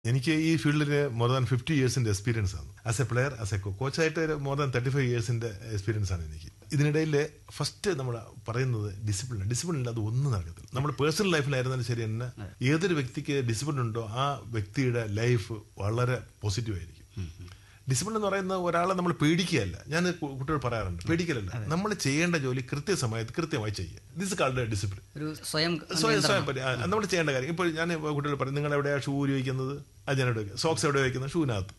എനിക്ക് ഈ ഫീൽഡിൽ മോർ ദാൻ ഫിഫ്റ്റി ഇയേഴ്സിന്റെ എക്സ്പീരിയൻസ് ആണ് as a player as a കോച്ചായിട്ട് മോർ ദാൻ തേർട്ടി ഫൈവ് ഇയേഴ്സിന്റെ എക്സ്പീരിയൻസ് ആണ് എനിക്ക് ഇതിനിടയിൽ ഫസ്റ്റ് നമ്മൾ പറയുന്നത് ഡിസിപ്ലിൻ ഡിസിപ്ലിൻ ഇല്ലാതെ ഒന്നും നടക്കത്തില്ല നമ്മൾ പേഴ്സണൽ ലൈഫിലായിരുന്നാലും ശരി തന്നെ ഏതൊരു വ്യക്തിക്ക് ഡിസിപ്ലിൻ ഉണ്ടോ ആ വ്യക്തിയുടെ ലൈഫ് വളരെ പോസിറ്റീവ് ആയിരിക്കും ഡിസിപ്ലിൻ എന്ന് പറയുന്നത് ഒരാളെ നമ്മൾ പേടിക്കുകയല്ല ഞാൻ കു- കുട്ടികൾ പറയാറുണ്ട് പേടിക്കലല്ല നമ്മൾ ചെയ്യേണ്ട ജോലി കൃത്യസമയത്ത് കൃത്യമായി ചെയ്യുക ദിസ് കാൾഡ് ഡിസിപ്ലിൻ ഒരു സ്വയം സ്വയം സ്വയം പരി- ആ, നമ്മൾ ചെയ്യേണ്ട കാര്യം ഇപ്പോൾ ഞാൻ കുട്ടികൾ പറയും നിങ്ങൾ എവിടെയാണ് ഷൂ ഉപയോഗിക്കുന്നത് അത് ഞാൻ എവിടെ സോക്സ് എവിടെ വയ്ക്കുന്നത് ഷൂവിനകത്ത്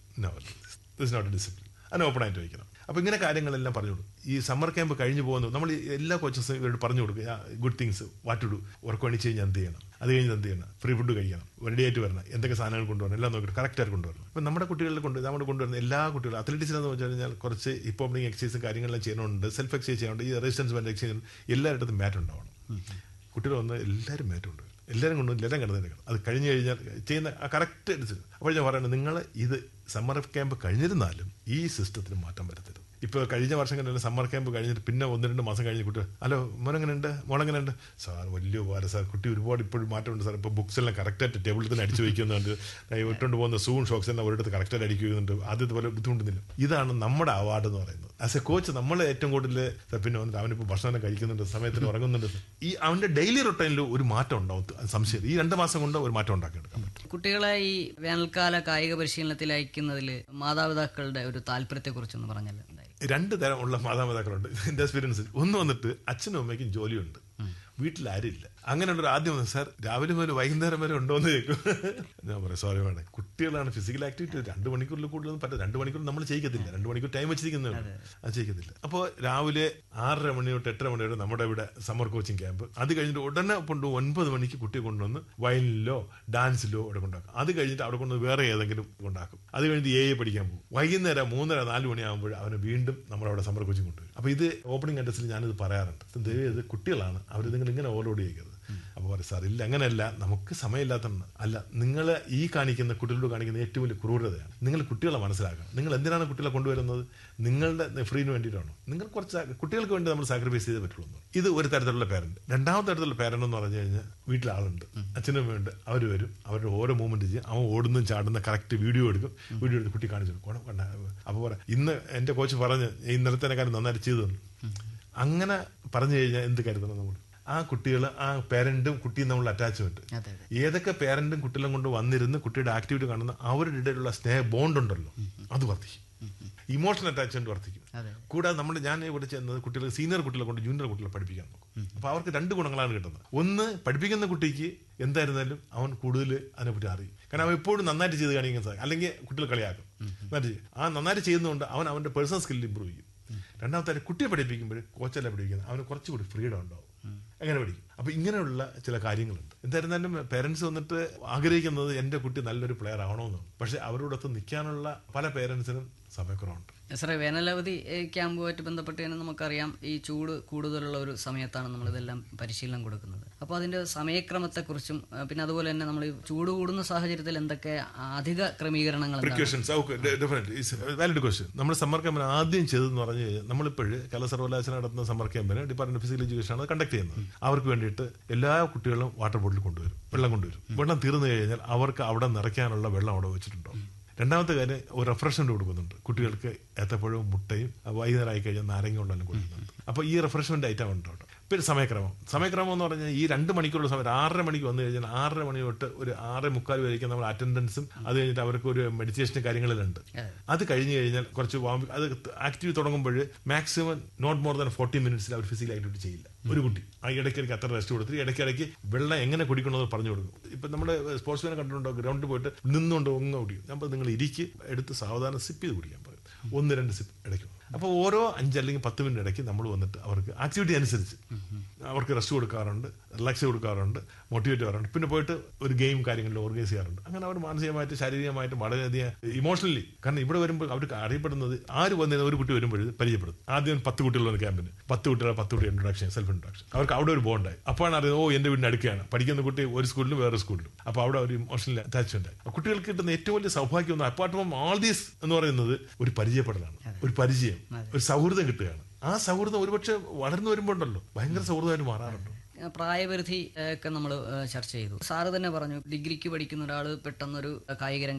ദിസ് നോട്ട് ഡിസിപ്ലിൻ അതിന് ഓപ്പൺ ആയിട്ട് വയ്ക്കണം അപ്പോൾ ഇങ്ങനെ കാര്യങ്ങളെല്ലാം പറഞ്ഞു കൊടുക്കും ഈ സമ്മർ ക്യാമ്പ് കഴിഞ്ഞു പോകുന്നു നമ്മൾ ഈ എല്ലാ കോച്ചസും ഇവരോട് പറഞ്ഞു കൊടുക്കുക good things what to do work പണിച്ച് കഴിഞ്ഞാൽ എന്ത് ചെയ്യണം അത് കഴിഞ്ഞ് എന്ത് ചെയ്യണം ഫ്രീ ഫുഡ് കഴിക്കണം റെഡി ആയിട്ട് വരണം എന്തൊക്കെ സാധനങ്ങൾ കൊണ്ടുവരണം എല്ലാം നോക്കിയിട്ട് കറക്റ്റായിട്ട് കൊണ്ടുവരണം അപ്പം നമ്മുടെ കുട്ടികളിൽ കൊണ്ട് നമ്മൾ കൊണ്ടുവരുന്ന എല്ലാ കുട്ടികളും അത്ലറ്റിക്സിനെന്ന് വെച്ച് കഴിഞ്ഞാൽ കുറച്ച് ഹിപ്പ് ഹോപ്പിംഗ് എക്സസൈസും കാര്യങ്ങളെല്ലാം ചെയ്യണമുണ്ട് സെൽഫ് എക്സസൈസ് ചെയ്യാനുണ്ട് ഈ റെസിസ്റ്റൻസ് ബാൻഡ് എക്സസൈസ് എല്ലായിടത്തും മാറ്റ് ഉണ്ടാവണം കുട്ടികൾ വന്ന് എല്ലാവരും മാറ്റുണ്ട് എല്ലാവരും കൊണ്ടും എല്ലാവരും കിടന്നിരിക്കണം അത് കഴിഞ്ഞ് കഴിഞ്ഞാൽ ചെയ്യുന്ന ആ കറക്റ്റ് ഡിസിഷൻ അപ്പോൾ ഞാൻ പറയുന്നത് നിങ്ങൾ ഇത് സമ്മർ ക്യാമ്പ് കഴിഞ്ഞിരുന്നാലും ഈ സിസ്റ്റത്തിന് മാറ്റം വരുത്തരുത് ഇപ്പോൾ കഴിഞ്ഞ വർഷം കണ്ടല്ലോ സമ്മർ ക്യാമ്പ് കഴിഞ്ഞിട്ട് പിന്നെ ഒന്ന് രണ്ട് മാസം കഴിഞ്ഞ് കുട്ടി ഹലോ മോനെങ്ങനെയുണ്ട് മോളെങ്ങനെയുണ്ട് സാർ വലിയ ഉപകാരം സാർ കുട്ടി ഒരുപാട് ഇപ്പോഴും മാറ്റമുണ്ട് സാർ ഇപ്പോൾ ബുക്സ് എല്ലാം കറക്റ്റായിട്ട് ടേബിളിൽ തന്നെ അടിച്ചു വയ്ക്കുന്നുണ്ട് ഇട്ടുകൊണ്ട് പോകുന്ന സൂൺ ഷോക്സ് എല്ലാം ഒരിടത്ത് കറക്റ്റായിട്ട് അടിക്കുന്നുണ്ട് ആദ്യത്തെ പോലെ ബുദ്ധിമുട്ടുന്നില്ല ഇതാണ് നമ്മുടെ അവാർഡ് എന്ന് പറയുന്നത് ആസ് എ കോച്ച് നമ്മൾ ഏറ്റവും കൂടുതൽ സാർ പിന്നെ വന്നിട്ട് അവനിപ്പോൾ ഭക്ഷണം കഴിക്കുന്നുണ്ട് സമയത്തിന് ഉറങ്ങുന്നുണ്ട് ഈ അവൻ്റെ ഡെയിലി റൊട്ടൈനിൽ ഒരു മാറ്റം ഉണ്ടാവും അത് സംശയം ഈ രണ്ട് മാസം കൊണ്ട് ഒരു മാറ്റം ഉണ്ടാക്കിയെടുക്കാൻ പറ്റും കുട്ടികളെ ഈ വേനൽക്കാല കായിക പരിശീലനത്തിൽ അയക്കുന്നതിൽ മാതാപിതാക്കളുടെ ഒരു താല്പര്യത്തെക്കുറിച്ചൊന്ന് പറഞ്ഞാൽ എന്തായാലും രണ്ട് തരം ഉള്ള മാതാപിതാക്കളുണ്ട് എന്റെ എക്സ്പീരിയൻസിൽ ഒന്ന് വന്നിട്ട് അച്ഛനും അമ്മയ്ക്കും ജോലിയുണ്ട് വീട്ടിൽ ആരുമില്ല അങ്ങനെയുള്ള ഒരു ആദ്യം വന്നു, സാർ രാവിലെ മുതൽ വൈകുന്നേരം വരെ ഉണ്ടോ എന്ന് ചോദിക്കും ഞാൻ പറയാം സോറി വേണം കുട്ടികളാണ് ഫിസിക്കൽ ആക്ടിവിറ്റി രണ്ട് മണിക്കൂറിൽ കൂടുതലൊന്നും പറ്റില്ല രണ്ട് മണിക്കൂർ നമ്മൾ ചെയ്യിക്കത്തില്ല രണ്ട് മണിക്കൂർ ടൈം വെച്ചിരിക്കുന്നേ ഉള്ളൂ അത് ചെയ്യിക്കത്തില്ല അപ്പോൾ രാവിലെ ആറര മണി തൊട്ട് എട്ടര മണി വരെ നമ്മുടെ ഇവിടെ സമ്മർ കോച്ചിങ് ക്യാമ്പ് അത് കഴിഞ്ഞിട്ട് ഉടനെ കൊണ്ട് ഒൻപത് മണിക്ക് കുട്ടിയെ കൊണ്ടുവന്ന് വയലിനിലോ ഡാൻസിലോ അവിടെ കൊണ്ടാക്കും അത് കഴിഞ്ഞിട്ട് അവിടെ കൊണ്ട് വേറെ ഏതെങ്കിലും കൊണ്ടാക്കും അത് കഴിഞ്ഞിട്ട് എ പഠിക്കാൻ പോകും വൈകുന്നേരം മൂന്നര നാല് മണിയാകുമ്പോൾ അവന് വീണ്ടും നമ്മളവിടെ സമ്മർ കോച്ചിങ് കൊണ്ടുവരും അപ്പോൾ ഇത് ഓപ്പണിംഗ് കണ്ടസ്റ്റിൽ ഞാനിത് പറയാറുണ്ട് ദയവ് ഇത് കുട്ടികളാണ് അവർ നിങ്ങൾ ഇങ്ങനെ ഓവർലോഡ് ചെയ്യരുത് അപ്പോൾ പറയും സാർ ഇല്ല അങ്ങനെയല്ല നമുക്ക് സമയമില്ലാത്തതാണ് അല്ല നിങ്ങൾ ഈ കാണിക്കുന്ന കുട്ടികളോട് കാണിക്കുന്ന ഏറ്റവും വലിയ ക്രൂരതയാണ് നിങ്ങൾ കുട്ടികളെ മനസ്സിലാക്കണം നിങ്ങൾ എന്തിനാണ് കുട്ടികളെ കൊണ്ടുവരുന്നത് നിങ്ങളുടെ ഫ്രീന് വേണ്ടിയിട്ടാണോ നിങ്ങൾ കുറച്ച് സാ- കുട്ടികൾക്ക് വേണ്ടി നമ്മൾ സാക്രിഫൈസ് ചെയ്തേ പറ്റുള്ളൂ എന്ന്. ഇത് ഒരു തരത്തിലുള്ള പേരന്റ് രണ്ടാമത്തെ തരത്തിലുള്ള പേരന്റ് എന്ന് പറഞ്ഞു കഴിഞ്ഞാൽ വീട്ടിൽ ആളുണ്ട് അച്ഛനും അമ്മയുണ്ട് അവർ വരും അവരുടെ ഓരോ മൂവ്മെന്റ് ചെയ്യും അവൻ ഓടുന്നതും ചാടുന്ന കറക്റ്റ് വീഡിയോ എടുക്കും വീഡിയോ എടുത്ത് കുട്ടി കാണിച്ചു കൊടുക്കും "കൊണം കണ്ട അപ്പോൾ പറയാം ഇന്ന് എൻ്റെ കോച്ച് പറഞ്ഞ് ഇന്നലത്തെ കാര്യം നന്നായിട്ട് ചെയ്തു തന്നു അങ്ങനെ പറഞ്ഞു കഴിഞ്ഞാൽ എന്ത് കരുതണം നമ്മൾ ആ കുട്ടികൾ ആ പേരന്റും കുട്ടിയും തമ്മിലുള്ള അറ്റാച്ച്മെന്റ് അതെ അതെ ഏതൊക്കെ പേരന്റും കുട്ടികളും കൊണ്ട് വന്നിരുന്ന് കുട്ടിയുടെ ആക്ടിവിറ്റി കാണുന്ന അവരുടെ ഇടയിലുള്ള സ്നേഹ ബോണ്ട് ഉണ്ടല്ലോ അത് വർദ്ധിക്കും ഇമോഷണൽ അറ്റാച്ച്മെന്റ് വർദ്ധിക്കും അതെ കൂടാതെ നമ്മൾ ഞാൻ ഇവിടെ ചെന്നത് കുട്ടികൾ സീനിയർ കുട്ടികളെ കൊണ്ട് ജൂനിയർ കുട്ടികളെ പഠിപ്പിക്കാൻ നോക്കും അപ്പൊ അവർക്ക് രണ്ട് ഗുണങ്ങളാണ് കിട്ടുന്നത് ഒന്ന് പഠിപ്പിക്കുന്ന കുട്ടിക്ക് എന്തായിരുന്നാലും അവൻ കൂടുതൽ അതിനെപ്പറ്റി അറിയും കാരണം അവൻ എപ്പോഴും നന്നായിട്ട് ചെയ്ത് കാണിക്കാൻ സാധിക്കും അല്ലെങ്കിൽ കുട്ടികൾ കളിയാക്കും നന്നായിട്ട് ചെയ്യും. ആ നന്നായിട്ട് ചെയ്യുന്നതുകൊണ്ട് അവൻ അവന്റെ പേഴ്സണൽ സ്കില്ല് ഇമ്പ്രൂവ് ചെയ്യും രണ്ടാമത്തെ കാര്യം കുട്ടിയെ പഠിപ്പിക്കുമ്പോൾ കോച്ചല്ല പഠിപ്പിക്കുന്നത് അവന് കുറച്ചുകൂടി ഫ്രീഡം ഉണ്ടാവും അങ്ങനെ പഠിക്കും അപ്പൊ ഇങ്ങനെയുള്ള ചില കാര്യങ്ങളുണ്ട് എന്തായിരുന്നാലും പേരൻസ് വന്നിട്ട് ആഗ്രഹിക്കുന്നത് എന്റെ കുട്ടി നല്ലൊരു പ്ലെയർ ആവണമെന്നാണ് പക്ഷെ അവരോടൊത്ത് നിൽക്കാനുള്ള പല പേരൻസിനും സമയക്കുറവുണ്ട് സാറേ വേനലവധി ഏഹ്, ക്യാമ്പുമായിട്ട് ബന്ധപ്പെട്ട് തന്നെ നമുക്കറിയാം ഈ ചൂട് കൂടുതലുള്ള ഒരു സമയത്താണ് നമ്മൾ ഇതെല്ലാം പരിശീലനം കൊടുക്കുന്നത് അപ്പോൾ അതിന്റെ സമയക്രമത്തെക്കുറിച്ചും ഏഹ്, പിന്നെ അതുപോലെ തന്നെ നമ്മൾ ഈ ചൂട് കൂടുന്ന സാഹചര്യത്തിൽ എന്തൊക്കെ അധിക ക്രമീകരണങ്ങൾ എന്താണ്? Precautions okay definitely valid question നമ്മൾ സമ്മർ ക്യാമ്പിന് ആദ്യം ചെയ്തതെന്ന് പറഞ്ഞു കഴിഞ്ഞാൽ നമ്മളിപ്പോഴ് കേരള സർവകലാശാല നടത്തുന്ന സമ്മർ ക്യാമ്പിന് ഡിപ്പാർട്ട്മെന്റ് ഫിസിക്കൽ എഡ്യൂക്കേഷൻ ആണ് കണ്ടക്ട് ചെയ്യുന്നത് അവർക്ക് വേണ്ടിയിട്ട് എല്ലാ കുട്ടികളും വാട്ടർ ബോട്ടിൽ കൊണ്ടുവരും വെള്ളം കൊണ്ടുവരും വെള്ളം തീർന്നു കഴിഞ്ഞാൽ അവർക്ക് അവിടെ നിറയ്ക്കാനുള്ള വെള്ളം അവിടെ വെച്ചിട്ടുണ്ടോ രണ്ടാമത്തെ കാര്യം ഒരു റിഫ്രഷ്മെന്റ് കൊടുക്കുന്നുണ്ട് കുട്ടികൾക്ക് ഏത്തപ്പഴവും മുട്ടയും വൈകുന്നേരം ആയി കഴിഞ്ഞാൽ നാരങ്ങ വെള്ളം കൊടുക്കുന്നുണ്ട് അപ്പോൾ ഈ റിഫ്രഷ്മെന്റ് ഐറ്റം ഉണ്ട് കേട്ടോ പിന്നെ സമയക്രമം സമയക്രമം എന്ന് പറഞ്ഞാൽ ഈ രണ്ട് മണിക്കൂറുള്ള സമയം ആറര മണിക്ക് വന്നു കഴിഞ്ഞാൽ ആറര മണി തൊട്ട് ഒരു ആറ് മുക്കാൽ വരേക്കും നമ്മൾ അറ്റൻഡൻസും അത് കഴിഞ്ഞിട്ട് അവർക്ക് ഒരു മെഡിറ്റേഷനും കാര്യങ്ങളെല്ലാം ഉണ്ട് അത് കഴിഞ്ഞ് കഴിഞ്ഞാൽ കുറച്ച് വാം- അത് ആക്ടിവിറ്റി തുടങ്ങുമ്പോൾ maximum not more than forty മിനിറ്റ്സിൽ അവർ ഫിസിക്കൽ ആക്ടിവിറ്റി ചെയ്യില്ല ഒരു കുട്ടി ആ ഇടയ്ക്കിടയ്ക്ക് അത്ര റെസ്റ്റ് കൊടുത്തിട്ട് ഇടയ്ക്കിടയ്ക്ക് വെള്ളം എങ്ങനെ കുടിക്കണമെന്ന് പറഞ്ഞു കൊടുക്കും ഇപ്പൊ നമ്മുടെ സ്പോർട്സ്മാനെ കണ്ടിട്ടുണ്ടോ ഗ്രൗണ്ടിൽ പോയിട്ട് നിന്നുകൊണ്ട് ഒങ്ങ കുടിക്കും അപ്പോൾ നിങ്ങൾ ഇരിക്ക് എടുത്ത് സാവധാനം സിപ്പ് ചെയ്ത് കുടിക്കാൻ പറയും ഒന്ന് രണ്ട് സിപ്പ് ഇടയ്ക്ക് അപ്പോൾ ഓരോ അഞ്ച് അല്ലെങ്കിൽ പത്ത് മിനിറ്റ് ഇടയ്ക്ക് നമ്മൾ വന്നിട്ട് അവർക്ക് ആക്ടിവിറ്റി അനുസരിച്ച് അവർക്ക് റെസ്റ്റ് കൊടുക്കാറുണ്ട് റിലാക്സ് കൊടുക്കാറുണ്ട് മോട്ടിവേറ്റ് ചെയ്യാറുണ്ട് പിന്നെ പോയിട്ട് ഒരു ഗെയിം കാര്യങ്ങളിൽ ഓർഗനൈസ് ചെയ്യാറുണ്ട് അങ്ങനെ അവർ മാനസികമായിട്ട് ശാരീരികമായിട്ടും വളരെയധികം ഇമോഷണലി കാരണം ഇവിടെ വരുമ്പോൾ അവർക്ക് അറിയപ്പെടുന്നത് ആര് വന്നതിന് ഒരു കുട്ടി വരുമ്പോൾ പരിചയപ്പെടും ആദ്യം പത്ത് കുട്ടികൾ വന്ന ക്യാമ്പിന് പത്ത് കുട്ടികളെ പത്ത് കുട്ടി ഇൻട്രൊഡക്ഷൻ സെൽഫ് ഇൻട്രൊഡക്ഷൻ അവർക്ക് അവിടെ ഒരു ബോണ്ടായി അപ്പോഴാണ് അറിയുന്നത് ഓ എന്റെ വീടിന് അടുക്കുകയാണ് പഠിക്കുന്ന കുട്ടി ഒരു സ്കൂളിലും വേറെ സ്കൂളിലും അപ്പോൾ അവിടെ ഒരു ഇമോഷണൽ അറ്റാച്ച്മെന്റ് ആയി കുട്ടികൾക്ക് കിട്ടുന്ന ഏറ്റവും വലിയ സൗഭാഗ്യം ഒന്ന് അപ്പാർട്ട് ഫ്രം ഓൾ ദീസ് എന്ന് പറയുന്നത് ഒരു പരിചയപ്പെടലാണ് ഒരു പരിചയം ഒരു സൗഹൃദം കിട്ടുകയാണ് ആ സൗഹൃദം ഒരുപക്ഷെ വളർന്നു വരുമ്പോണ്ടല്ലോ ഭയങ്കര സൗഹൃദമായിട്ട് മാറാറുണ്ട് ഏഹ്, പ്രായപരിധി ഏഹ്, ഒക്കെ നമ്മൾ ചർച്ച ചെയ്തു സാറ് തന്നെ പറഞ്ഞു ഡിഗ്രിക്ക് പഠിക്കുന്ന ഒരാൾ പെട്ടെന്നൊരു കായിക രംഗത്ത്